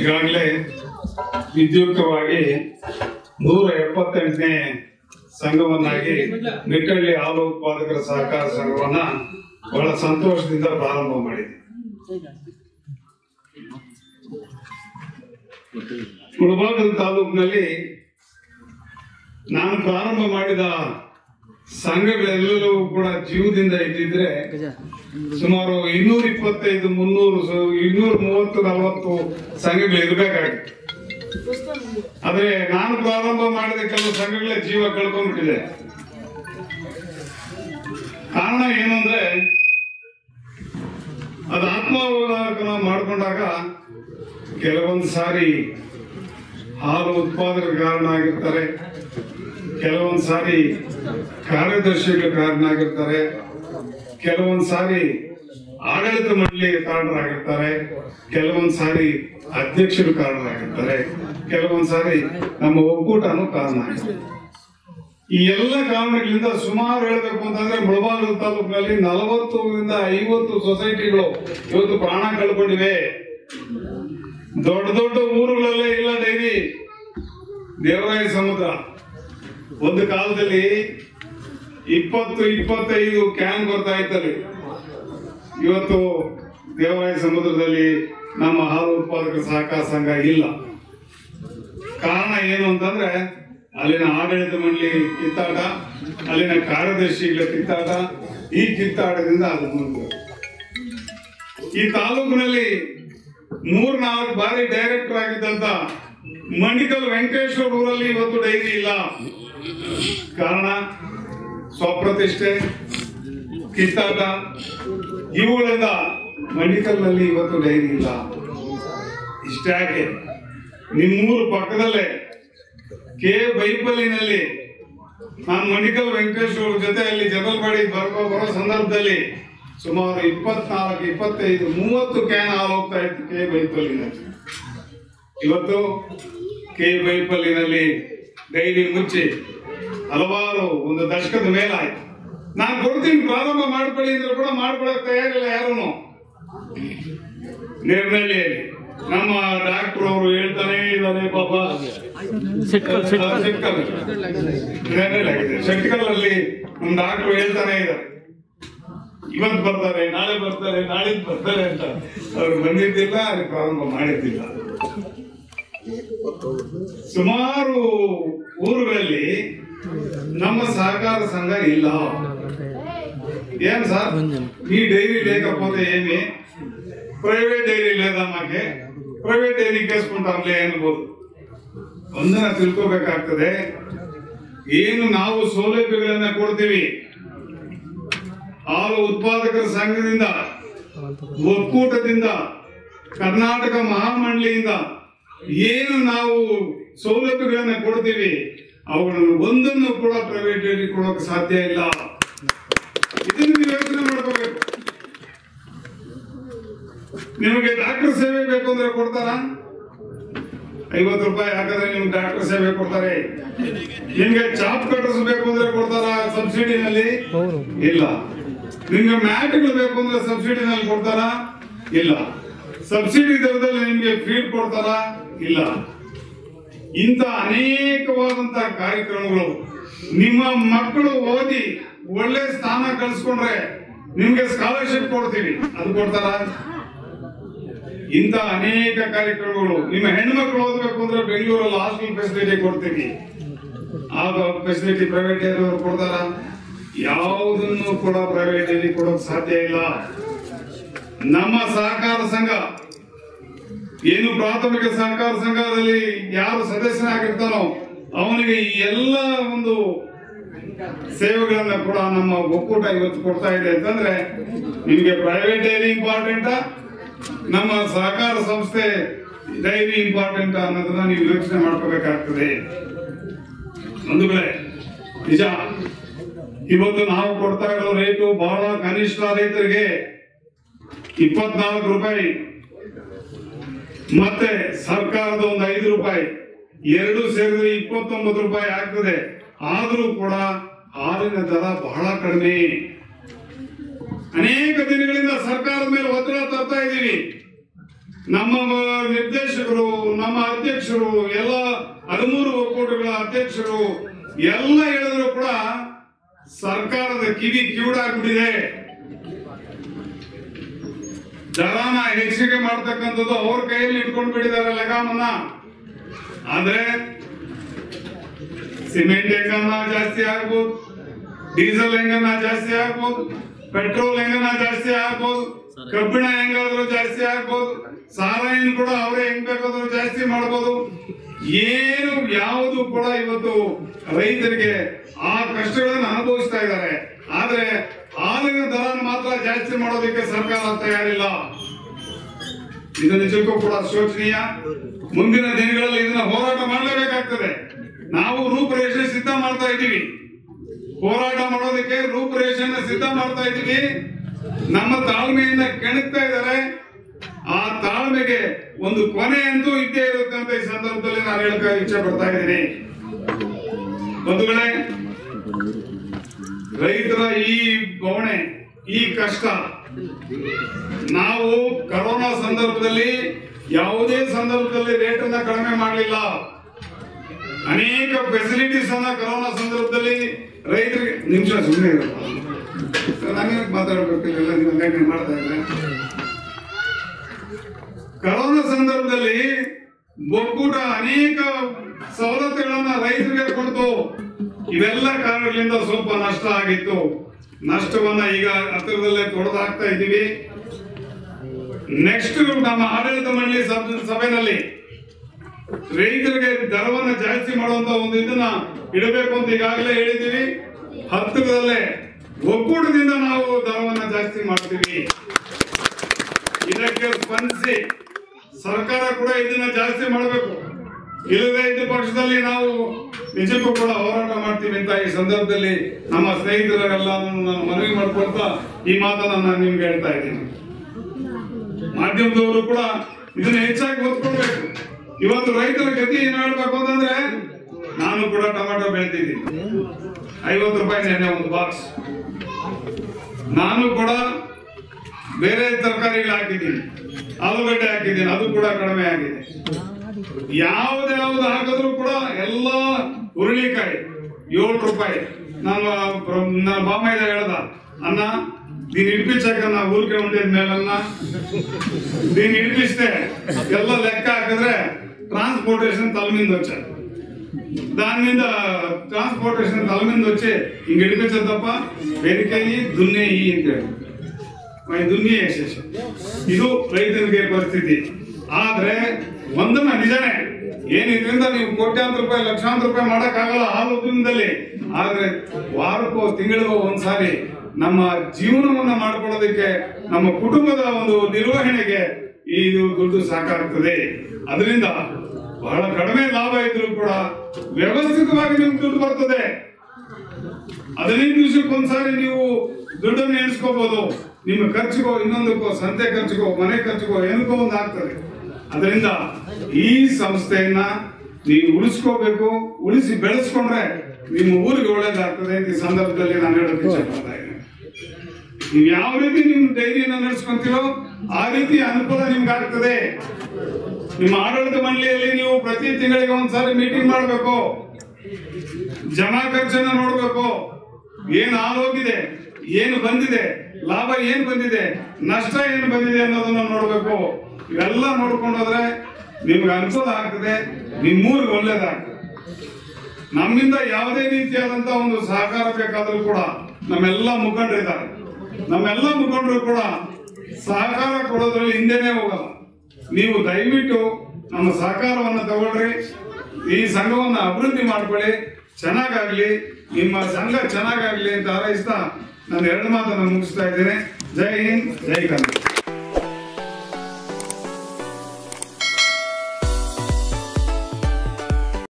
ಈಗಾಗಲೇ ವಿದ್ಯುಕ್ತವಾಗಿ ನೂರ ಎಪ್ಪತ್ತೆಂಟನೇ ಸಂಘವನ್ನಾಗಿ ನಿಟ್ಟಳ್ಳಿ ಹಾಲು ಉತ್ಪಾದಕರ ಸಹಕಾರ ಸಂಘವನ್ನ ಬಹಳ ಸಂತೋಷದಿಂದ ಪ್ರಾರಂಭ ಮಾಡಿದೆ ಮುಳಬಾಗಿಲು ತಾಲೂಕಿನಲ್ಲಿ ನಾನು ಪ್ರಾರಂಭ ಮಾಡಿದ ಸಂಘಗಳೆಲ್ಲವೂ ಕೂಡ ಜೀವದಿಂದ ಇದ್ದಿದ್ರೆ ಸುಮಾರು ಇನ್ನೂರ ಇಪ್ಪತ್ತೈದು ಮುನ್ನೂರು ಸ- ಇನ್ನೂರ ಮೂವತ್ತು ನಲವತ್ತು ಸಂಘಗಳು ಇರಬೇಕಾಗಿತ್ತು ಆದ್ರೆ ನಾನು ಪ್ರಾರಂಭ ಮಾಡಿದ ಕೆಲವು ಸಂಘಗಳೇ ಜೀವ ಕಳ್ಕೊಂಡ್ಬಿಟ್ಟಿದೆ ಕಾರಣ ಏನು ಅಂದ್ರೆ ಅದು ಆತ್ಮಾವಲೋಕನ ಮಾಡ್ಕೊಂಡಾಗ ಕೆಲವೊಂದು ಸಾರಿ ಹಾಲು ಉತ್ಪಾದಕ ಕಾರಣ ಆಗಿರ್ತಾರೆ ಕೆಲವೊಂದು ಸಾರಿ ಕಾರ್ಯದರ್ಶಿಗಳ ಕಾರಣ ಆಗಿರ್ತಾರೆ ಕೆಲವೊಂದು ಸಾರಿ ಆಡಳಿತ ಮಂಡಳಿಗೆ ಕಾರಣರಾಗಿರ್ತಾರೆ ಕೆಲವೊಂದು ಸಾರಿ ಅಧ್ಯಕ್ಷರು ಕಾರಣರಾಗಿರ್ತಾರೆ ಕೆಲವೊಂದು ಸಾರಿ ನಮ್ಮ ಒಕ್ಕೂಟನೂ ಕಾರಣ ಆಗಿರ್ತಾರೆ ಈ ಎಲ್ಲ ಕಾರಣಗಳಿಂದ ಸುಮಾರು ಹೇಳಬೇಕು ಅಂತಂದ್ರೆ ಮುಳಬಾಗಿಲು ತಾಲೂಕಿನಲ್ಲಿ ನಲವತ್ತರಿಂದ ಐವತ್ತು ಸೊಸೈಟಿಗಳು ಇವತ್ತು ಪ್ರಾಣ ಕಳ್ಕೊಂಡಿವೆ ದೊಡ್ಡ ದೊಡ್ಡ ಊರುಗಳಲ್ಲೇ ಇಲ್ಲ ಡೈರಿ ದೇವರಾಯ ಸಮುದ್ರ ಒಂದು ಕಾಲದಲ್ಲಿ ಇಪ್ಪತ್ತು ಇಪ್ಪತ್ತೈದು ಕ್ಯಾನ್ ಬರ್ತಾ ಇತ್ತಲ್ಲಿ ಇವತ್ತು ದೇವರಾಯ ಸಮುದ್ರದಲ್ಲಿ ನಮ್ಮ ಹಾಲು ಉತ್ಪಾದಕರ ಸಹಕಾರ ಸಂಘ ಇಲ್ಲ ಕಾರಣ ಏನು ಅಂತಂದ್ರೆ ಅಲ್ಲಿನ ಆಡಳಿತ ಮಂಡಳಿ ಕಿತ್ತಾಟ ಅಲ್ಲಿನ ಕಾರ್ಯದರ್ಶಿಗಳ ಕಿತ್ತಾಟ ಈ ಕಿತ್ತಾಟದಿಂದ ಅದು ಮುಂದೆ ಈ ತಾಲೂಕಿನಲ್ಲಿ ಮೂರ್ ನಾಲ್ಕು ಬಾರಿ ಡೈರೆಕ್ಟರ್ ಆಗಿದ್ದಂತ ಮಂಡಿಕಲ್ ವೆಂಕಟೇಶ್ವರ ಊರಲ್ಲಿ ಇವತ್ತು ಡೈರಿ ಇಲ್ಲ ಕಾರಣ ಸ್ವಪ್ರತಿಷ್ಠೆ ಕಿತ್ತಾಟ ಇವುಗಳಿಂದ ಮಂಡಿಕಲ್ನಲ್ಲಿ ಇವತ್ತು ಡೈರಿ ಇಲ್ಲ ಇಷ್ಟಾಕೆ ನಿಮ್ಮೂರು ಪಕ್ಕದಲ್ಲೇ ಕೆ ಬೈಪಲ್ಲಿನಲ್ಲಿ ನಾನು ಮಣಿಕಲ್ ವೆಂಕಟೇಶ್ವರ ಜೊತೆ ಅಲ್ಲಿ ಜನರಲ್ ಬಾಡಿ ಬರ್ಕೋ ಬರೋ ಸಂದರ್ಭದಲ್ಲಿ ಸುಮಾರು ಇಪ್ಪತ್ನಾಲ್ಕು ಇಪ್ಪತ್ತೈದು ಮೂವತ್ತು ಕ್ಯಾನ್ ಹಾಲು ಹೋಗ್ತಾ ಇತ್ತು ಕೆ ಬೈಪಲ್ಲಿನಲ್ಲಿ ಇವತ್ತು ಕೆ ಬೈಪಲ್ಲಿನಲ್ಲಿ ಡೈರಿ ಮುಚ್ಚಿ ಹಲವಾರು ಒಂದು ದಶಕದ ಮೇಲಾಯ್ತು ನಾನು ಕೊಡ್ತೀನಿ ಪ್ರಾರಂಭ ಮಾಡ್ಕೊಳ್ಳಿ ಅಂದ್ರೆ ಕೂಡ ಮಾಡ್ಕೊಳಕ್ ತಯಾರಿಲ್ಲ ಯಾರೂ ನಿರ್ಮಲಿಯಲ್ಲಿ ನಮ್ಮ ಡಾಕ್ಟರ್ ಅವರು ಹೇಳ್ತಾನೆ ಇದ್ದಾನೆ ಪಾಪ ಸಿಟ್ಕಲ್ ಸಿಟ್ಕಲ್ ಸಿಟ್ಕಲ್ ಶೆಟ್ಕಲ್ ಅಲ್ಲಿ ನಮ್ಮ ಡಾಕ್ಟರ್ ಹೇಳ್ತಾನೆ ಇದ್ದಾರೆ ಇವತ್ತು ಬರ್ತಾರೆ ನಾಳೆ ಬರ್ತಾರೆ ನಾಳಿದ್ದು ಬರ್ತಾರೆ ಅಂತ ಅವ್ರು ಬಂದಿದ್ದಿಲ್ಲ ಅದು ಪ್ರಾರಂಭ ಮಾಡಿದ್ದಿಲ್ಲ ಸುಮಾರು ಊರುಗಳಲ್ಲಿ ನಮ್ಮ ಸಹಕಾರ ಸಂಘ ಇಲ್ಲ ఏం సార్ మీ డైరీ లేకపోతే ఏమి ప్రైవేట్ డైరీ లేదా మాకే ಪ್ರೈವೇಟ್ ಡೈರಿಗೆ ಕೇಸ್ಕೊಂಡಾಗ್ಲೇ ಅನ್ಬೋದು ಒಂದನ್ನ ತಿಳ್ಕೋಬೇಕಾಗ್ತದೆ ಏನು ನಾವು ಸೌಲಭ್ಯಗಳನ್ನ ಕೊಡ್ತೀವಿ ಹಾಲು ಉತ್ಪಾದಕರ ಸಂಘದಿಂದ ಒಕ್ಕೂಟದಿಂದ ಕರ್ನಾಟಕ ಮಹಾಮಂಡಳಿಯಿಂದ ಏನು ನಾವು ಸೌಲಭ್ಯಗಳನ್ನ ಕೊಡ್ತೀವಿ ಅವುಗಳನ್ನು ಒಂದನ್ನು ಕೂಡ ಪ್ರೈವೇಟ್ ಡೈರಿ ಕೊಡೋಕೆ ಸಾಧ್ಯ ಇಲ್ಲ ಇದನ್ನು ನೀವು ಯೋಚನೆ ಮಾಡ್ಕೋಬೇಕು ನಿಮಗೆ ಡಾಕ್ಟರ್ ಸೇವೆ ಬೇಕು ಅಂದ್ರೆ ಕೊಡ್ತಾರ ಐವತ್ತು ರೂಪಾಯಿ ಹಾಕಿದ್ರೆ ನಿಮ್ಗೆ ಡಾಕ್ಟರ್ ಸೇವೆ ಕೊಡ್ತಾರೆ ನಿಮ್ಗೆ ಚಾಪ್ ಕಟ್ಟರ್ಸ್ ಬೇಕು ಅಂದ್ರೆ ಕೊಡ್ತಾರ ಸಬ್ಸಿಡಿನಲ್ಲಿ ಇಲ್ಲ ನಿಮ್ಗೆ ಮ್ಯಾಟ್ಗಳು ಬೇಕು ಅಂದ್ರೆ ಸಬ್ಸಿಡಿನಲ್ಲಿ ಕೊಡ್ತಾರ ಇಲ್ಲ ಸಬ್ಸಿಡಿ ದರದಲ್ಲಿ ನಿಮ್ಗೆ ಫೀಡ್ ಕೊಡ್ತಾರ ಇಲ್ಲ ಇಂಥ ಅನೇಕವಾದಂತಹ ಕಾರ್ಯಕ್ರಮಗಳು ನಿಮ್ಮ ಮಕ್ಕಳು ಓದಿ ಒಳ್ಳೆ ಸ್ಥಾನ ಕಳಿಸ್ಕೊಂಡ್ರೆ ನಿಮ್ಗೆ ಸ್ಕಾಲರ್ಶಿಪ್ ಕೊಡ್ತೀವಿ ಅದು ಕೊಡ್ತಾರ ಇಂಥ ಅನೇಕ ಕಾರ್ಯಕ್ರಮಗಳು ನಿಮ್ಮ ಹೆಣ್ಮಕ್ಳು ಓದಬೇಕು ಅಂದ್ರೆ ಬೆಂಗಳೂರಲ್ಲಿ ಹಾಸ್ಟೆಲ್ ಫೆಸಿಲಿಟಿ ಕೊಡ್ತೀವಿ ಆಗ ಫೆಸಿಲಿಟಿ ಪ್ರೈವೇಟ್ ಏರಿಯವರು ಕೊಡ್ತಾರ ಯಾವುದನ್ನು ಕೂಡ ಪ್ರೈವೇಟ್ ಅಲ್ಲಿ ಕೊಡೋಕ್ ಸಾಧ್ಯ ಇಲ್ಲ ನಮ್ಮ ಸಹಕಾರ ಸಂಘ ಏನು ಪ್ರಾಥಮಿಕ ಸಹಕಾರ ಸಂಘದಲ್ಲಿ ಯಾರು ಸದಸ್ಯನಾಗಿರ್ತಾನೋ ಅವನಿಗೆ ಈ ಎಲ್ಲ ಒಂದು ಸೇವೆಗಳನ್ನ ಕೂಡ ನಮ್ಮ ಒಕ್ಕೂಟ ಇವತ್ತು ಕೊಡ್ತಾ ಇದೆ ಅಂತಂದ್ರೆ ನಿಮ್ಗೆ ಪ್ರೈವೇಟ್ ಡೈರಿ ಇಂಪಾರ್ಟೆಂಟಾ ನಮ್ಮ ಸಹಕಾರ ಸಂಸ್ಥೆ ಡೈರಿ ಇಂಪಾರ್ಟೆಂಟ್ ಅನ್ನೋದನ್ನ ನೀವು ಯೋಚನೆ ಮಾಡ್ಕೋಬೇಕಾಗ್ತದೆ ಒಂದು ವೇಳೆ ನಿಜ ಇವತ್ತು ನಾವು ಕೊಡ್ತಾ ಇರೋ ರೇಟು ಬಹಳ ಕನಿಷ್ಠ ರೈತರಿಗೆ ಇಪ್ಪತ್ನಾಲ್ಕು ರೂಪಾಯಿ ಮತ್ತೆ ಸರ್ಕಾರದ ಒಂದು ಐದು ರೂಪಾಯಿ ಎರಡು ಸೇರಿದ್ರೆ ಇಪ್ಪತ್ತೊಂಬತ್ತು ರೂಪಾಯಿ ಆಗ್ತದೆ ಆದ್ರೂ ಕೂಡ ಹಾಲಿನ ದರ ಬಹಳ ಕಡಿಮೆ ಅನೇಕ ದಿನಗಳಿಂದ ಸರ್ಕಾರದ ಮೇಲೆ ಒತ್ತಡ ತರ್ತಾ ಇದ್ದೀವಿ ನಮ್ಮ ನಿರ್ದೇಶಕರು ನಮ್ಮ ಅಧ್ಯಕ್ಷರು ಎಲ್ಲ ಹದಿಮೂರು ಒಕ್ಕೂಟಗಳ ಅಧ್ಯಕ್ಷರು ಎಲ್ಲ ಹೇಳಿದ್ರು ಕೂಡ ಸರ್ಕಾರದ ಕಿವಿ ಕಿವುಡಾಗ್ಬಿಟ್ಟಿದೆ ದರಾನ ಹೆಚ್ಚಿಗೆ ಮಾಡ್ತಕ್ಕಂಥದ್ದು ಅವ್ರ ಕೈಯಲ್ಲಿ ಇಟ್ಕೊಂಡು ಬಿಟ್ಟಿದ್ದಾರೆ ಲಗಾಮನ್ನ ಆದ್ರೆ ಸಿಮೆಂಟ್ ಹೆಂಗನ್ನ ಜಾಸ್ತಿ ಆಗ್ಬೋದು ಡೀಸೆಲ್ ಹೆಂಗನ್ನ ಜಾಸ್ತಿ ಆಗ್ಬೋದು ಪೆಟ್ರೋಲ್ ಹೆಂಗನ್ನ ಜಾಸ್ತಿ ಆಗ್ಬೋದು ಕಬ್ಬಿಣ ಹೆಂಗಾದ್ರೂ ಜಾಸ್ತಿ ಆಗ್ಬೋದು ಸಾರಾಯಿನ ಕೂಡ ಅವರೇ ಹೆಂಗ್ ಬೇಕಾದ್ರೂ ಜಾಸ್ತಿ ಮಾಡ್ಬೋದು ಏನು ಯಾವುದು ಕೂಡ ಇವತ್ತು ರೈತರಿಗೆ ಆ ಕಷ್ಟಗಳನ್ನು ಅನುಭವಿಸ್ತಾ ಇದ್ದಾರೆ ಆದ್ರೆ ಹಾಲಿನ ದರ ಮಾತ್ರ ಜಾಸ್ತಿ ಮಾಡೋದಕ್ಕೆ ಸರ್ಕಾರ ತಯಾರಿಲ್ಲ ಇದು ನಿಜಕ್ಕೂ ಕೂಡ ಶೋಚನೀಯ ಮುಂದಿನ ದಿನಗಳಲ್ಲಿ ಇದನ್ನ ಹೋರಾಟ ಮಾಡಲೇಬೇಕಾಗ್ತದೆ ನಾವು ರೂಪರೇಷೆ ಸಿದ್ಧ ಮಾಡ್ತಾ ಇದ್ದೀವಿ ಹೋರಾಟ ಮಾಡೋದಕ್ಕೆ ರೂಪರೇಷೆನ ಸಿದ್ಧ ಮಾಡ್ತಾ ಇದ್ದೀವಿ ನಮ್ಮ ತಾಳ್ಮೆಯನ್ನ ಕೆಣಕ್ತಾ ಇದ್ದಾರೆ ಆ ತಾಳ್ಮೆಗೆ ಒಂದು ಕೊನೆ ಅಂತೂ ಇದ್ದೇ ಇರುತ್ತೆ ಅಂತ ಈ ಸಂದರ್ಭದಲ್ಲಿ ನಾನು ಹೇಳಕ ಇಚ್ಛೆ ಪಡ್ತಾ ಇದ್ದೀನಿ ಬಂಧುಗಳೇ ರೈತರ ಈ ಬವಣೆ ಈ ಕಷ್ಟ ನಾವು ಕರೋನಾ ಸಂದರ್ಭದಲ್ಲಿ ಯಾವುದೇ ಸಂದರ್ಭದಲ್ಲಿ ರೇಟ್ ಅನ್ನ ಕಡಿಮೆ ಮಾಡಲಿಲ್ಲ ಅನೇಕ ಫೆಸಿಲಿಟೀಸ್ ಅನ್ನ ಕರೋನಾ ಸಂದರ್ಭದಲ್ಲಿ ರೈತರಿಗೆ ನಿಮಿಷ ಸುಮ್ಮನೆ ನಾನೇ ಮಾತಾಡ್ಬೇಕಿಲ್ಲ ನೀವು ಹಂಗಾಗಿ ಮಾಡ್ತಾ ಇದ್ರೆ ಕರೋನಾ ಸಂದರ್ಭದಲ್ಲಿ ಒಕ್ಕೂಟ ಅನೇಕ ಸವಲತ್ತುಗಳನ್ನ ರೈತರಿಗೆ ಕೊಡ್ತು ಇವೆಲ್ಲ ಕಾರಣಗಳಿಂದ ಸ್ವಲ್ಪ ನಷ್ಟ ಆಗಿತ್ತು ನಷ್ಟವನ್ನ ಈಗ ಹತ್ತಿರದಲ್ಲೇ ತೊಡೆದಾಕ್ತಾ ಇದ್ದೀವಿ ನೆಕ್ಸ್ಟ್ ನಮ್ಮ ಆಡಳಿತ ಮಂಡಳಿ ಸಭ- ಸಭೆಯಲ್ಲಿ ರೈತರಿಗೆ ದರವನ್ನ ಜಾಸ್ತಿ ಮಾಡುವಂತ ಒಂದು ಇದನ್ನ ಇಡಬೇಕು ಅಂತ ಈಗಾಗಲೇ ಹೇಳಿದ್ದೀವಿ ಹತ್ತಿರದಲ್ಲೇ ಒಕ್ಕೂಟದಿಂದ ನಾವು ದರವನ್ನ ಜಾಸ್ತಿ ಮಾಡ್ತೀವಿ ಇದಕ್ಕೆ ಸ್ಪಂದಿಸಿ ಸರ್ಕಾರ ಕೂಡ ಇದನ್ನ ಜಾಸ್ತಿ ಮಾಡಬೇಕು ಇಲ್ಲದೆ ಇದ್ದ ಪಕ್ಷದಲ್ಲಿ ನಾವು ನಿಜಕ್ಕೂ ಕೂಡ ಹೋರಾಟ ಮಾಡ್ತೀವಿ ಅಂತ ಈ ಸಂದರ್ಭದಲ್ಲಿ ನಮ್ಮ ಸ್ನೇಹಿತರೆಲ್ಲ ನಾನು ಮನವಿ ಮಾಡ್ಕೊಳ್ತಾ ಈ ಮಾತನ್ನ ನಾನು ನಿಮ್ಗೆ ಹೇಳ್ತಾ ಇದ್ದೀನಿ ಮಾಧ್ಯಮದವರು ಕೂಡ ಇದನ್ನ ಹೆಚ್ಚಾಗಿ ಒತ್ಕೊಳ್ಬೇಕು ಇವತ್ತು ರೈತರ ಗತಿ ಏನ್ ಹೇಳ್ಬೇಕು ಅಂತಂದ್ರೆ ನಾನು ಕೂಡ ಟೊಮೆಟೊ ಬೆಳೆದಿದ್ದೀನಿ ಐವತ್ತು ರೂಪಾಯಿ ನೆನ್ನೆ ಒಂದು ಬಾಕ್ಸ್ ನಾನು ಕೂಡ ಬೇರೆ ತರಕಾರಿಗಳು ಹಾಕಿದ್ದೀನಿ ಆಲೂಗಡ್ಡೆ ಹಾಕಿದ್ದೀನಿ ಅದು ಕೂಡ ಕಡಿಮೆ ಆಗಿದೆ ಯಾವ್ದು ಹಾಕಿದ್ರು ಕೂಡ ಎಲ್ಲ ಹುರುಳಿಕಾಯಿ ಏಳು ರೂಪಾಯಿ ನಾನು ಪ್ರ- ನನ್ನ ಬಾಮೈದ ಹೇಳ್ದ ಅನ್ನ ನೀನ್ ಇಡ್ಪಿಸಕ್ಕನ್ನ ಊರಿಗೆ ಉಂಡಿದ ಮೇಲನ್ನ ನೀನ್ ಇಡ್ಪಿಸ್ದೆ ಎಲ್ಲ ಲೆಕ್ಕ ಹಾಕಿದ್ರೆ ట్రాన్స్పోర్టేషన్ తల మీద వచ్చారు దాని మీద ట్రాన్స్పోర్టేషన్ తల మీద వచ్చి ఇంక ఇడిపించదు తప్ప వెనుకయ్యి దున్నేయి అంటాడు మరి ದುನ್ನಿ ಯಶಸ್ಸು ಇದು ರೈತನಿಗೆ ಪರಿಸ್ಥಿತಿ ಆದ್ರೆ ಒಂದನ್ನ ನಿಜನೇ ಏನ್ ಇದರಿಂದ ನೀವು ಕೋಟ್ಯಾಂತರ ರೂಪಾಯಿ ಲಕ್ಷಾಂತರ ರೂಪಾಯಿ ಮಾಡಕ್ಕಾಗಲ್ಲ ಹಾಲು ಉದ್ಯಮದಲ್ಲಿ ಆದ್ರೆ ವಾರಕ್ಕೋ ತಿಂಗಳಿಗೋ ಒಂದ್ಸಾರಿ ನಮ್ಮ ಜೀವನವನ್ನ ಮಾಡ್ಕೊಳ್ಳೋದಕ್ಕೆ ನಮ್ಮ ಕುಟುಂಬದ ಒಂದು ನಿರ್ವಹಣೆಗೆ ಇದು ದುಡ್ಡು ಸಾಕಾಗ್ತದೆ ಅದರಿಂದ ಬಹಳ ಕಡಿಮೆ ಲಾಭ ಇದ್ರೂ ಕೂಡ ವ್ಯವಸ್ಥಿತವಾಗಿ ನಿಮ್ಗೆ ದುಡ್ಡು ಬರ್ತದೆ ಹದಿನೈದು ದಿವಸಕ್ಕೆ ಒಂದ್ಸಾರಿ ನೀವು ದುಡ್ಡನ್ನು ಎಣಿಸ್ಕೋಬಹುದು ನಿಮ್ಮ ಖರ್ಚಿಗೋ ಇನ್ನೊಂದಕ್ಕೋ ಸಂತೆ ಖರ್ಚಿಗೋ ಮನೆ ಖರ್ಚಿಗೋ ಏನಕ್ಕೋ ಒಂದು ಆಗ್ತದೆ ಅದರಿಂದ ಈ ಸಂಸ್ಥೆಯನ್ನ ನೀವು ಉಳಿಸ್ಕೋಬೇಕು ಉಳಿಸಿ ಬೆಳೆಸ್ಕೊಂಡ್ರೆ ನಿಮ್ಮ ಊರಿಗೆ ಒಳ್ಳೇದಾಗ್ತದೆ ಅಂತ ಈ ಸಂದರ್ಭದಲ್ಲಿ ನಾನು ಹೇಳೋಕೆ ಇಚ್ಛೆ ಪಡ್ತಾ ಇದ್ದೀನಿ ನೀವು ಯಾವ ರೀತಿ ನಿಮ್ ಡೈರಿಯನ್ನ ನಡೆಸ್ಕೊಂತೀರೋ ಆ ರೀತಿ ಅನುಕೂಲ ನಿಮ್ಗೆ ಆಗ್ತದೆ ನಿಮ್ಮ ಆಡಳಿತ ಮಂಡಳಿಯಲ್ಲಿ ನೀವು ಪ್ರತಿ ತಿಂಗಳಿಗೆ ಒಂದ್ಸಾರಿ ಮೀಟಿಂಗ್ ಮಾಡಬೇಕು ಜಮಾ ಖರ್ಚನ್ನ ನೋಡ್ಬೇಕು ಏನು ಆಗೋಗಿದೆ ಏನು ಬಂದಿದೆ ಲಾಭ ಏನ್ ಬಂದಿದೆ ನಷ್ಟ ಏನು ಬಂದಿದೆ ಅನ್ನೋದನ್ನ ನೋಡ್ಬೇಕು ಇವೆಲ್ಲ ನೋಡ್ಕೊಂಡು ಹೋದ್ರೆ ನಿಮ್ಗೆ ಅನುಕೂಲ ಆಗ್ತದೆ ನಿಮ್ಮೂರಿಗೆ ಒಳ್ಳೇದಾಗ್ತದೆ ನಮ್ಮಿಂದ ಯಾವುದೇ ರೀತಿಯಾದಂತ ಒಂದು ಸಹಕಾರ ಬೇಕಾದ್ರೂ ಕೂಡ ನಮ್ಮೆಲ್ಲ ಮುಖಂಡರಿದ್ದಾರೆ ನಮ್ಮೆಲ್ಲ ಮುಖಂಡರು ಕೂಡ ಸಹಕಾರ ಕೊಡೋದ್ರಲ್ಲಿ ಹಿಂದೆನೆ ಹೋಗಲ್ಲ ನೀವು ದಯವಿಟ್ಟು ನಮ್ಮ ಸಹಕಾರವನ್ನ ತಗೊಳ್ರಿ ಈ ಸಂಘವನ್ನ ಅಭಿವೃದ್ಧಿ ಮಾಡ್ಕೊಳ್ಳಿ ಚೆನ್ನಾಗಾಗ್ಲಿ ನಿಮ್ಮ ಸಂಘ ಚೆನ್ನಾಗಾಗ್ಲಿ ಅಂತ ಹಾರೈಸ್ತಾ ನಾನು ಎರಡು ಮಾತನ್ನ ಮುಗಿಸ್ತಾ ಇದ್ದೇನೆ ಜೈ ಹಿಂದ್ ಜೈ ಕನ್ನಡ